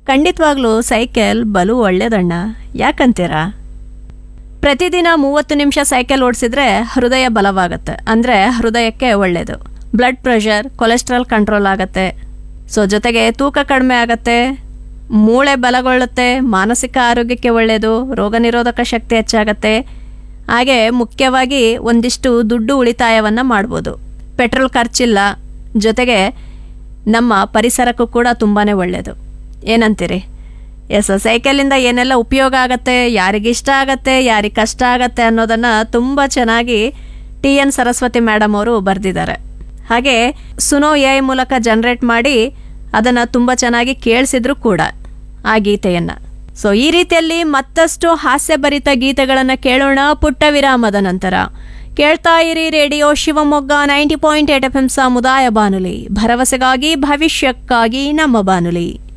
ಖಂಡಿತವಾಗ್ಲೂ ಸೈಕಲ್ ಬಲು ಒಳ್ಳೇದಣ್ಣ ಯಾಕಂತೀರಾ ಪ್ರತಿದಿನ ಮೂವತ್ತು ನಿಮಿಷ ಸೈಕಲ್ ಓಡಿಸಿದ್ರೆ ಹೃದಯ ಬಲವಾಗುತ್ತೆ ಅಂದರೆ ಹೃದಯಕ್ಕೆ ಒಳ್ಳೆಯದು ಬ್ಲಡ್ ಪ್ರೆಷರ್ ಕೊಲೆಸ್ಟ್ರಾಲ್ ಕಂಟ್ರೋಲ್ ಆಗುತ್ತೆ ಸೊ ಜೊತೆಗೆ ತೂಕ ಕಡಿಮೆ ಆಗುತ್ತೆ ಮೂಳೆ ಬಲಗೊಳ್ಳುತ್ತೆ ಮಾನಸಿಕ ಆರೋಗ್ಯಕ್ಕೆ ಒಳ್ಳೆಯದು ರೋಗ ನಿರೋಧಕ ಶಕ್ತಿ ಹೆಚ್ಚಾಗತ್ತೆ ಹಾಗೆ ಮುಖ್ಯವಾಗಿ ಒಂದಿಷ್ಟು ದುಡ್ಡು ಉಳಿತಾಯವನ್ನು ಮಾಡ್ಬೋದು ಪೆಟ್ರೋಲ್ ಖರ್ಚಿಲ್ಲ ಜೊತೆಗೆ ನಮ್ಮ ಪರಿಸರಕ್ಕೂ ಕೂಡ ತುಂಬಾ ಒಳ್ಳೆಯದು ಏನಂತೀರಿ ಎಸ್ ಸೈಕಲಿಂದ ಏನೆಲ್ಲ ಉಪಯೋಗ ಆಗತ್ತೆ ಯಾರಿಗೆ ಇಷ್ಟ ಆಗತ್ತೆ ಯಾರಿಗೆ ಕಷ್ಟ ಆಗತ್ತೆ ಅನ್ನೋದನ್ನು ತುಂಬ ಚೆನ್ನಾಗಿ ಟಿ ಎನ್ ಸರಸ್ವತಿ ಮೇಡಮ್ ಅವರು ಬರೆದಿದ್ದಾರೆ ಹಾಗೆ ಸುನೋ ಎ ಐ ಮೂಲಕ ಜನರೇಟ್ ಮಾಡಿ ಅದನ್ನು ತುಂಬ ಚೆನ್ನಾಗಿ ಕೇಳಿಸಿದ್ರು ಕೂಡ ಆ ಗೀತೆಯನ್ನು ಸೊ ಈ ರೀತಿಯಲ್ಲಿ ಮತ್ತಷ್ಟು ಹಾಸ್ಯಭರಿತ ಗೀತೆಗಳನ್ನು ಕೇಳೋಣ ಪುಟ್ಟ ವಿರಾಮದ ನಂತರ ಕೇಳ್ತಾ ಇರಿ radio Shivamogga ninety point eight F M ಸಮುದಾಯ ಬಾನುಲಿ ಭರವಸೆಗಾಗಿ ಭವಿಷ್ಯಕ್ಕಾಗಿ ನಮ್ಮ ಬಾನುಲಿ